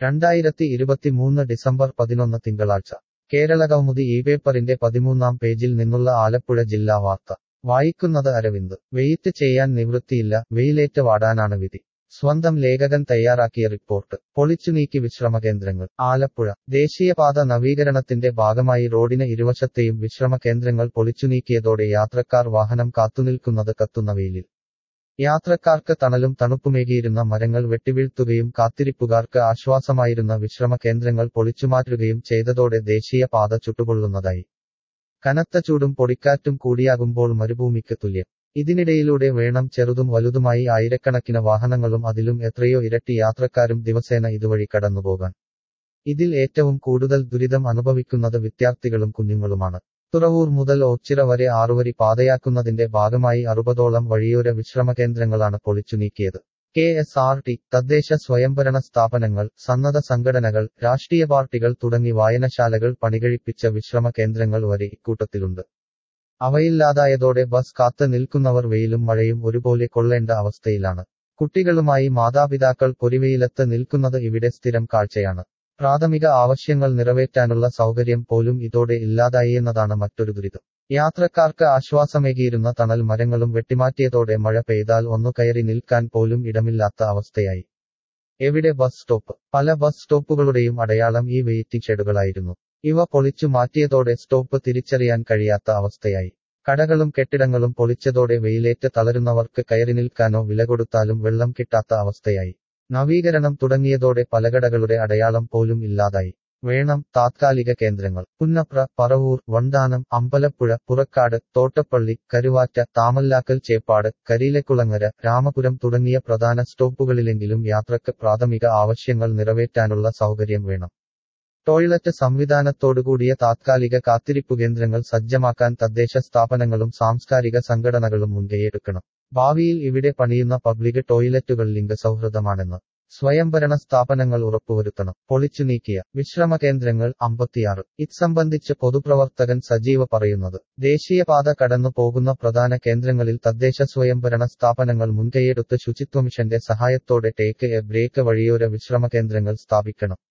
രണ്ടായിരത്തി ഇരുപത്തിമൂന്ന് ഡിസംബർ പതിനൊന്ന് തിങ്കളാഴ്ച കേരളകൗമുദി ഈ പേപ്പറിന്റെ പതിമൂന്നാം പേജിൽ നിന്നുള്ള ആലപ്പുഴ ജില്ലാ വാർത്ത വായിക്കുന്നത് അരവിന്ദ് വെയിറ്റ് ചെയ്യാൻ നിവൃത്തിയില്ല വെയിലേറ്റ് വാടാനാണ് വിധി സ്വന്തം ലേഖകൻ തയ്യാറാക്കിയ റിപ്പോർട്ട് പൊളിച്ചുനീക്കി വിശ്രമകേന്ദ്രങ്ങൾ ആലപ്പുഴ ദേശീയപാത നവീകരണത്തിന്റെ ഭാഗമായി റോഡിന് ഇരുവശത്തെയും വിശ്രമകേന്ദ്രങ്ങൾ പൊളിച്ചുനീക്കിയതോടെ യാത്രക്കാർ വാഹനം കാത്തുനിൽക്കുന്നത് കത്തുന്ന വെയിലിൽ യാത്രക്കാർക്ക് തണലും തണുപ്പുമേകിയിരുന്ന മരങ്ങൾ വെട്ടിവീഴ്ത്തുകയും കാത്തിരിപ്പുകാർക്ക് ആശ്വാസമായിരുന്ന വിശ്രമകേന്ദ്രങ്ങൾ പൊളിച്ചുമാറ്റുകയും ചെയ്തതോടെ ദേശീയപാത ചുട്ടുപൊള്ളുന്നതായി കനത്ത ചൂടും പൊടിക്കാറ്റും കൂടിയാകുമ്പോൾ മരുഭൂമിക്ക് തുല്യം ഇതിനിടയിലൂടെ വേണം ചെറുതും വലുതുമായി ആയിരക്കണക്കിന് വാഹനങ്ങളും അതിലും എത്രയോ ഇരട്ടി യാത്രക്കാരും ദിവസേന ഇതുവഴി കടന്നുപോകാൻ ഇതിൽ ഏറ്റവും കൂടുതൽ ദുരിതം അനുഭവിക്കുന്നത് വിദ്യാർത്ഥികളും കുഞ്ഞുങ്ങളുമാണ് തുറവൂർ മുതൽ ഓച്ചിറ വരെ ആറുവരി പാതയാക്കുന്നതിന്റെ ഭാഗമായി അറുപതോളം വഴിയോര വിശ്രമകേന്ദ്രങ്ങളാണ് പൊളിച്ചു നീക്കിയത് കെ എസ് ആർ ടി തദ്ദേശ സ്വയംഭരണ സ്ഥാപനങ്ങൾ സന്നദ്ധ സംഘടനകൾ രാഷ്ട്രീയ പാർട്ടികൾ തുടങ്ങി വായനശാലകൾ പണികഴിപ്പിച്ച വിശ്രമ കേന്ദ്രങ്ങൾ വരെ ഇക്കൂട്ടത്തിലുണ്ട് അവയില്ലാതായതോടെ ബസ് കാത്ത് നിൽക്കുന്നവർ വെയിലും മഴയും ഒരുപോലെ കൊള്ളേണ്ട അവസ്ഥയിലാണ് കുട്ടികളുമായി മാതാപിതാക്കൾ പൊരിവെയിലത്ത് നിൽക്കുന്നത് ഇവിടെ സ്ഥിരം കാഴ്ചയാണ് പ്രാഥമിക ആവശ്യങ്ങൾ നിറവേറ്റാനുള്ള സൗകര്യം പോലും ഇതോടെ ഇല്ലാതായി എന്നതാണ് മറ്റൊരു ദുരിതം യാത്രക്കാർക്ക് ആശ്വാസമേകിയിരുന്ന തണൽ മരങ്ങളും വെട്ടിമാറ്റിയതോടെ മഴ പെയ്താൽ ഒന്നു കയറി നിൽക്കാൻ പോലും ഇടമില്ലാത്ത അവസ്ഥയായി എവിടെ ബസ് സ്റ്റോപ്പ് പല ബസ് സ്റ്റോപ്പുകളുടെയും അടയാളം ഈ വെയിറ്റിംഗ് ഷെഡുകളായിരുന്നു ഇവ പൊളിച്ചു മാറ്റിയതോടെ സ്റ്റോപ്പ് തിരിച്ചറിയാൻ കഴിയാത്ത അവസ്ഥയായി കടകളും കെട്ടിടങ്ങളും പൊളിച്ചതോടെ വെയിലേറ്റ് തളരുന്നവർക്ക് കയറി നിൽക്കാനോ വില കൊടുത്താലും വെള്ളം കിട്ടാത്ത അവസ്ഥയായി നവീകരണം തുടങ്ങിയതോടെ പലകടകളുടെ അടയാളം പോലും ഇല്ലാതായി വേണം താത്കാലിക കേന്ദ്രങ്ങൾ പുന്നപ്ര പറവൂർ വണ്ടാനം അമ്പലപ്പുഴ പുറക്കാട് തോട്ടപ്പള്ളി കരുവാറ്റ താമല്ലാക്കൽ ചേപ്പാട് കരിയിലക്കുളങ്ങര രാമപുരം തുടങ്ങിയ പ്രധാന സ്റ്റോപ്പുകളിലെങ്കിലും യാത്രക്ക് പ്രാഥമിക ആവശ്യങ്ങൾ നിറവേറ്റാനുള്ള സൗകര്യം വേണം ടോയ്ലറ്റ് സംവിധാനത്തോടുകൂടിയ താത്കാലിക കാത്തിരിപ്പു കേന്ദ്രങ്ങൾ സജ്ജമാക്കാൻ തദ്ദേശ സ്ഥാപനങ്ങളും സാംസ്കാരിക സംഘടനകളും മുൻകൈയെടുക്കണം ഭാവിയിൽ ഇവിടെ പണിയുന്ന പബ്ലിക് ടോയ്ലറ്റുകൾ ലിംഗസൗഹൃദമാണെന്ന് സ്വയംഭരണ സ്ഥാപനങ്ങൾ ഉറപ്പുവരുത്തണം പൊളിച്ചു നീക്കിയ വിശ്രമ കേന്ദ്രങ്ങൾ അമ്പത്തിയാറ് ഇത് സംബന്ധിച്ച് പൊതുപ്രവർത്തകൻ സജീവ പറയുന്നത് ദേശീയപാത കടന്നു പോകുന്ന പ്രധാന കേന്ദ്രങ്ങളിൽ തദ്ദേശ സ്വയംഭരണ സ്ഥാപനങ്ങൾ മുൻകൈയെടുത്ത് ശുചിത്വ മിഷന്റെ സഹായത്തോടെ ടേക്ക് എ ബ്രേക്ക് വഴിയോര വിശ്രമ കേന്ദ്രങ്ങൾ സ്ഥാപിക്കണം